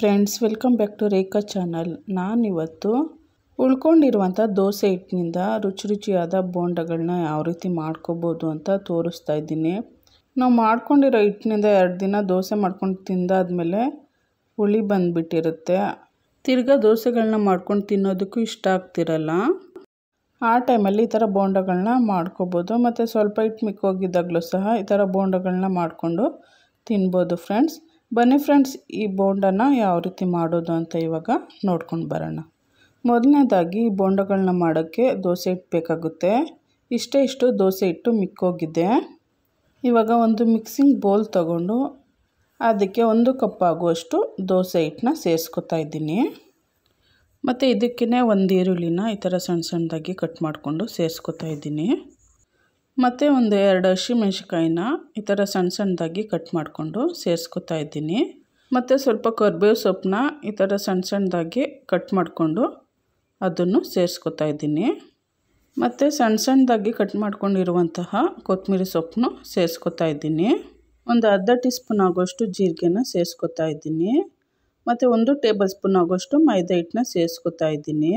friends welcome back to Rekha channel ನಾನಿವತ್ತು ಉಳ್ಕೊಂಡಿರುವಂಥ ದೋಸೆ ಹಿಟ್ಟಿನಿಂದ ರುಚಿ ರುಚಿಯಾದ ಬೋಂಡಗಳನ್ನ ಯಾವ ರೀತಿ ಮಾಡ್ಕೋಬೋದು ಅಂತ ತೋರಿಸ್ತಾ ಇದ್ದೀನಿ ನಾವು ಮಾಡ್ಕೊಂಡಿರೋ ಹಿಟ್ಟಿನಿಂದ ಎರಡು ದಿನ ದೋಸೆ ಮಾಡ್ಕೊಂಡು ತಿಂದಾದ್ಮೇಲೆ ಹುಳಿ ಬಂದುಬಿಟ್ಟಿರುತ್ತೆ ತಿರ್ಗಾ ದೋಸೆಗಳನ್ನ ಮಾಡ್ಕೊಂಡು ತಿನ್ನೋದಕ್ಕೂ ಇಷ್ಟ ಆಗ್ತಿರಲ್ಲ ಆ ಟೈಮಲ್ಲಿ ಈ ಥರ ಬೋಂಡಗಳನ್ನ ಮಾಡ್ಕೋಬೋದು ಮತ್ತು ಸ್ವಲ್ಪ ಹಿಟ್ಟು ಮಿಕ್ಕೋಗಿದ್ದಾಗಲೂ ಸಹ ಈ ಥರ ಬೋಂಡಗಳನ್ನ ಮಾಡಿಕೊಂಡು ತಿನ್ಬೋದು ಫ್ರೆಂಡ್ಸ್ ಬನ್ನಿ ಫ್ರೆಂಡ್ಸ್ ಈ ಬೋಂಡನ ಯಾವ ರೀತಿ ಮಾಡೋದು ಅಂತ ಇವಾಗ ನೋಡ್ಕೊಂಡು ಬರೋಣ ಮೊದಲನೇದಾಗಿ ಈ ಬೋಂಡಗಳನ್ನ ಮಾಡೋಕ್ಕೆ ದೋಸೆ ಹಿಟ್ಟು ಬೇಕಾಗುತ್ತೆ ಇಷ್ಟೇ ಇಷ್ಟು ದೋಸೆ ಹಿಟ್ಟು ಮಿಕ್ಕೋಗಿದೆ ಇವಾಗ ಒಂದು ಮಿಕ್ಸಿಂಗ್ ಬೌಲ್ ತಗೊಂಡು ಅದಕ್ಕೆ ಒಂದು ಕಪ್ ಆಗುವಷ್ಟು ದೋಸೆ ಹಿಟ್ಟನ್ನ ಸೇರಿಸ್ಕೊತಾ ಇದ್ದೀನಿ ಮತ್ತು ಇದಕ್ಕೇ ಒಂದು ಈರುಳ್ಳಿನ ಈ ಥರ ಸಣ್ಣ ಸಣ್ಣದಾಗಿ ಕಟ್ ಮಾಡಿಕೊಂಡು ಸೇರಿಸ್ಕೊತಾ ಇದ್ದೀನಿ ಮತ್ತು ಒಂದು ಎರಡು ಹಸಿಮೆಣ್ಸಿಕಾಯಿನ ಈ ಥರ ಸಣ್ಣ ಸಣ್ಣದಾಗಿ ಕಟ್ ಮಾಡಿಕೊಂಡು ಸೇರಿಸ್ಕೊತಾ ಇದ್ದೀನಿ ಮತ್ತು ಸ್ವಲ್ಪ ಕರ್ಬೇವು ಸೊಪ್ಪನ್ನ ಈ ಥರ ಸಣ್ಣ ಸಣ್ಣದಾಗಿ ಕಟ್ ಮಾಡಿಕೊಂಡು ಅದನ್ನು ಸೇರಿಸ್ಕೊತಾ ಇದ್ದೀನಿ ಮತ್ತು ಸಣ್ಣ ಸಣ್ಣದಾಗಿ ಕಟ್ ಮಾಡ್ಕೊಂಡಿರುವಂತಹ ಕೊತ್ತಂಬರಿ ಸೊಪ್ಪನ್ನು ಸೇರಿಸ್ಕೊತಾ ಇದ್ದೀನಿ ಒಂದು ಅರ್ಧ ಟೀ ಸ್ಪೂನ್ ಆಗೋಷ್ಟು ಜೀರಿಗೆನ ಸೇರಿಸ್ಕೊತಾ ಇದ್ದೀನಿ ಮತ್ತು ಒಂದು ಟೇಬಲ್ ಸ್ಪೂನ್ ಆಗೋಷ್ಟು ಮೈದಾ ಹಿಟ್ಟನ್ನ ಸೇರಿಸ್ಕೊತಾ ಇದ್ದೀನಿ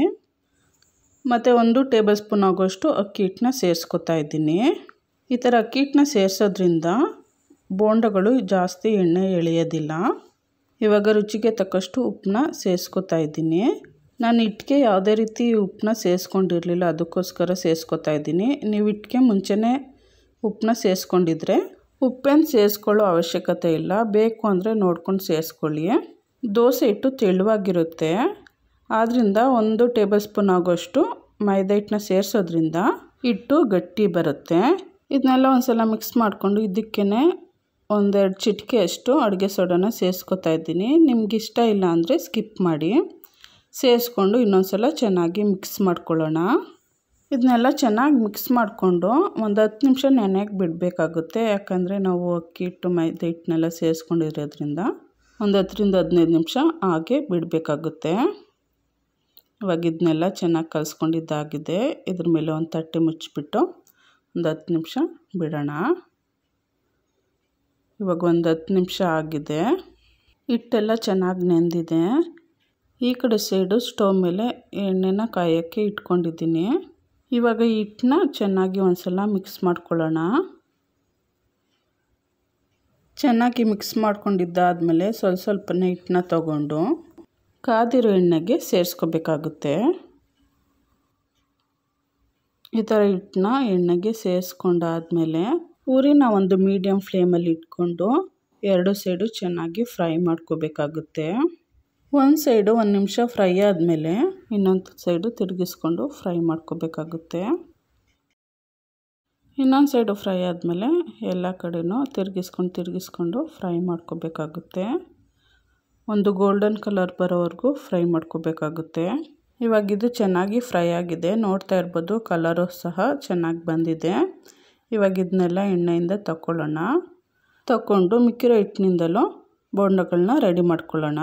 ಮತ್ತು ಒಂದು ಟೇಬಲ್ ಸ್ಪೂನ್ ಆಗೋಷ್ಟು ಅಕ್ಕಿ ಹಿಟ್ಟನ್ನ ಸೇರಿಸ್ಕೊತಾ ಇದ್ದೀನಿ ಈ ಥರ ಅಕ್ಕಿ ಹಿಟ್ಟನ್ನ ಸೇರಿಸೋದ್ರಿಂದ ಬೋಂಡಗಳು ಜಾಸ್ತಿ ಎಣ್ಣೆ ಎಳೆಯೋದಿಲ್ಲ ಇವಾಗ ರುಚಿಗೆ ತಕ್ಕಷ್ಟು ಉಪ್ಪನ್ನ ಸೇರಿಸ್ಕೊತಾ ಇದ್ದೀನಿ ನಾನು ಹಿಟ್ಟಿಗೆ ಯಾವುದೇ ರೀತಿ ಉಪ್ಪನ್ನ ಸೇರಿಸ್ಕೊಂಡಿರಲಿಲ್ಲ ಅದಕ್ಕೋಸ್ಕರ ಸೇರಿಸ್ಕೊತಾ ಇದ್ದೀನಿ ನೀವು ಹಿಟ್ಟಿಗೆ ಮುಂಚೆನೇ ಉಪ್ಪನ್ನ ಸೇರಿಸ್ಕೊಂಡಿದ್ರೆ ಉಪ್ಪೇನು ಸೇರಿಸ್ಕೊಳ್ಳೋ ಅವಶ್ಯಕತೆ ಇಲ್ಲ ಬೇಕು ಅಂದರೆ ನೋಡ್ಕೊಂಡು ಸೇರಿಸ್ಕೊಳ್ಳಿ ದೋಸೆ ಹಿಟ್ಟು ತೆಳುವಾಗಿರುತ್ತೆ ಆದ್ದರಿಂದ ಒಂದು ಟೇಬಲ್ ಸ್ಪೂನ್ ಆಗೋಷ್ಟು ಮೈದಾ ಹಿಟ್ಟನ್ನ ಸೇರಿಸೋದ್ರಿಂದ ಹಿಟ್ಟು ಗಟ್ಟಿ ಬರುತ್ತೆ ಇದನ್ನೆಲ್ಲ ಒಂದು ಸಲ ಮಿಕ್ಸ್ ಮಾಡಿಕೊಂಡು ಇದಕ್ಕೇ ಒಂದೆರಡು ಚಿಟಿಕೆಯಷ್ಟು ಅಡುಗೆ ಸೋಡಾನ ಸೇರಿಸ್ಕೊತಾ ಇದ್ದೀನಿ ನಿಮ್ಗೆ ಇಷ್ಟ ಇಲ್ಲ ಅಂದರೆ ಸ್ಕಿಪ್ ಮಾಡಿ ಸೇರಿಸ್ಕೊಂಡು ಇನ್ನೊಂದು ಸಲ ಚೆನ್ನಾಗಿ ಮಿಕ್ಸ್ ಮಾಡ್ಕೊಳ್ಳೋಣ ಇದನ್ನೆಲ್ಲ ಚೆನ್ನಾಗಿ ಮಿಕ್ಸ್ ಮಾಡಿಕೊಂಡು ಒಂದು ಹತ್ತು ನಿಮಿಷ ನೆನೆಯಕ್ಕೆ ಬಿಡಬೇಕಾಗುತ್ತೆ ಯಾಕಂದರೆ ನಾವು ಅಕ್ಕಿ ಹಿಟ್ಟು ಮೈದಾ ಹಿಟ್ಟನ್ನೆಲ್ಲ ಸೇರಿಸ್ಕೊಂಡಿರೋದ್ರಿಂದ ಒಂದು ಹತ್ತರಿಂದ ಹದಿನೈದು ನಿಮಿಷ ಹಾಗೆ ಬಿಡಬೇಕಾಗುತ್ತೆ ಇವಾಗ ಇದನ್ನೆಲ್ಲ ಚೆನ್ನಾಗಿ ಕಲಿಸ್ಕೊಂಡಿದ್ದಾಗಿದೆ ಇದ್ರ ಮೇಲೆ ಒಂದು ತಟ್ಟೆ ಮುಚ್ಚಿಬಿಟ್ಟು ಒಂದು ಹತ್ತು ನಿಮಿಷ ಬಿಡೋಣ ಇವಾಗ ಒಂದು ಹತ್ತು ನಿಮಿಷ ಆಗಿದೆ ಹಿಟ್ಟೆಲ್ಲ ಚೆನ್ನಾಗಿ ನೆಂದಿದೆ ಈ ಕಡೆ ಸೈಡು ಸ್ಟವ್ ಮೇಲೆ ಎಣ್ಣೆನ ಕಾಯೋಕ್ಕೆ ಇಟ್ಕೊಂಡಿದ್ದೀನಿ ಇವಾಗ ಹಿಟ್ಟನ್ನ ಚೆನ್ನಾಗಿ ಒಂದು ಸಲ ಮಿಕ್ಸ್ ಮಾಡ್ಕೊಳ್ಳೋಣ ಚೆನ್ನಾಗಿ ಮಿಕ್ಸ್ ಮಾಡ್ಕೊಂಡಿದ್ದಾದಮೇಲೆ ಸ್ವಲ್ಪ ಸ್ವಲ್ಪನೇ ಹಿಟ್ಟನ್ನ ತಗೊಂಡು ಕಾದಿರೋ ಎಣ್ಣೆಗೆ ಸೇರಿಸ್ಕೋಬೇಕಾಗುತ್ತೆ ಈ ಥರ ಹಿಟ್ಟನ್ನ ಎಣ್ಣೆಗೆ ಸೇರಿಸ್ಕೊಂಡಾದ್ಮೇಲೆ ಊರಿನ ಒಂದು ಮೀಡಿಯಮ್ ಫ್ಲೇಮಲ್ಲಿ ಇಟ್ಕೊಂಡು ಎರಡು ಸೈಡು ಚೆನ್ನಾಗಿ ಫ್ರೈ ಮಾಡ್ಕೋಬೇಕಾಗುತ್ತೆ ಒಂದು ಸೈಡು ಒಂದು ನಿಮಿಷ ಫ್ರೈ ಆದಮೇಲೆ ಇನ್ನೊಂದು ಸೈಡು ತಿರುಗಿಸ್ಕೊಂಡು ಫ್ರೈ ಮಾಡ್ಕೋಬೇಕಾಗುತ್ತೆ ಇನ್ನೊಂದು ಸೈಡು ಫ್ರೈ ಆದಮೇಲೆ ಎಲ್ಲ ಕಡೆನೂ ತಿರುಗಿಸ್ಕೊಂಡು ತಿರುಗಿಸ್ಕೊಂಡು ಫ್ರೈ ಮಾಡ್ಕೋಬೇಕಾಗುತ್ತೆ ಒಂದು ಗೋಲ್ಡನ್ ಕಲರ್ ಬರೋವರೆಗೂ ಫ್ರೈ ಮಾಡ್ಕೋಬೇಕಾಗುತ್ತೆ ಇವಾಗ ಇದು ಚೆನ್ನಾಗಿ ಫ್ರೈ ಆಗಿದೆ ನೋಡ್ತಾ ಇರ್ಬೋದು ಕಲರು ಸಹ ಚೆನ್ನಾಗಿ ಬಂದಿದೆ ಇವಾಗ ಇದನ್ನೆಲ್ಲ ಎಣ್ಣೆಯಿಂದ ತಗೊಳ್ಳೋಣ ತಗೊಂಡು ಮಿಕ್ಕಿರೋ ಹಿಟ್ಟಿನಿಂದಲೂ ಬೋಂಡಗಳನ್ನ ರೆಡಿ ಮಾಡ್ಕೊಳ್ಳೋಣ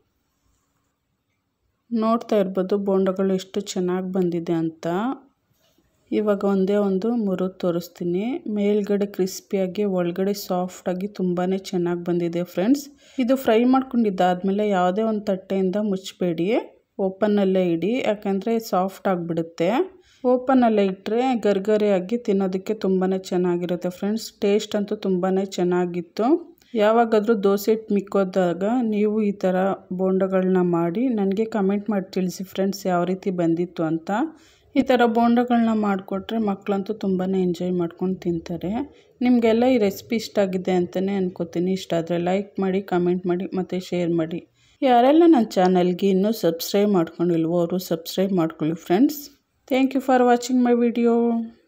ನೋಡ್ತಾ ಇರ್ಬೋದು ಬೋಂಡಗಳು ಎಷ್ಟು ಚೆನ್ನಾಗಿ ಬಂದಿದೆ ಅಂತ ಇವಾಗ ಒಂದೇ ಒಂದು ಮುರು ತೋರಿಸ್ತೀನಿ ಮೇಲ್ಗಡೆ ಕ್ರಿಸ್ಪಿಯಾಗಿ ಒಳಗಡೆ ಸಾಫ್ಟಾಗಿ ತುಂಬಾ ಚೆನ್ನಾಗಿ ಬಂದಿದೆ ಫ್ರೆಂಡ್ಸ್ ಇದು ಫ್ರೈ ಮಾಡ್ಕೊಂಡಿದ್ದಾದಮೇಲೆ ಯಾವುದೇ ಒಂದು ತಟ್ಟೆಯಿಂದ ಮುಚ್ಚಬೇಡಿ ಓಪನ್ನಲ್ಲೇ ಇಡಿ ಯಾಕಂದರೆ ಸಾಫ್ಟ್ ಆಗಿಬಿಡುತ್ತೆ ಓಪನಲ್ಲೇ ಇಟ್ಟರೆ ಗರ್ಗರಿಯಾಗಿ ತಿನ್ನೋದಕ್ಕೆ ತುಂಬಾ ಚೆನ್ನಾಗಿರುತ್ತೆ ಫ್ರೆಂಡ್ಸ್ ಟೇಸ್ಟ್ ಅಂತೂ ತುಂಬಾ ಚೆನ್ನಾಗಿತ್ತು ಯಾವಾಗಾದರೂ ದೋಸೆ ಹಿಟ್ಟು ಮಿಕ್ಕೋದಾಗ ನೀವು ಈ ಥರ ಬೋಂಡಗಳನ್ನ ಮಾಡಿ ನನಗೆ ಕಮೆಂಟ್ ಮಾಡಿ ತಿಳಿಸಿ ಫ್ರೆಂಡ್ಸ್ ಯಾವ ರೀತಿ ಬಂದಿತ್ತು ಅಂತ ಈ ಥರ ಬೋಂಡಗಳನ್ನ ಮಾಡಿಕೊಟ್ರೆ ಮಕ್ಕಳಂತೂ ತುಂಬಾ ಎಂಜಾಯ್ ಮಾಡ್ಕೊಂಡು ತಿಂತಾರೆ ನಿಮಗೆಲ್ಲ ಈ ರೆಸಿಪಿ ಇಷ್ಟ ಆಗಿದೆ ಅಂತಲೇ ಅನ್ಕೋತೀನಿ ಇಷ್ಟ ಆದರೆ ಲೈಕ್ ಮಾಡಿ ಕಮೆಂಟ್ ಮಾಡಿ ಮತ್ತು ಶೇರ್ ಮಾಡಿ ಯಾರೆಲ್ಲ ನನ್ನ ಚಾನಲ್ಗೆ ಇನ್ನೂ ಸಬ್ಸ್ಕ್ರೈಬ್ ಮಾಡ್ಕೊಂಡಿಲ್ವೋ ಅವರು ಸಬ್ಸ್ಕ್ರೈಬ್ ಮಾಡ್ಕೊಳ್ಳಿ friends thank you for watching my video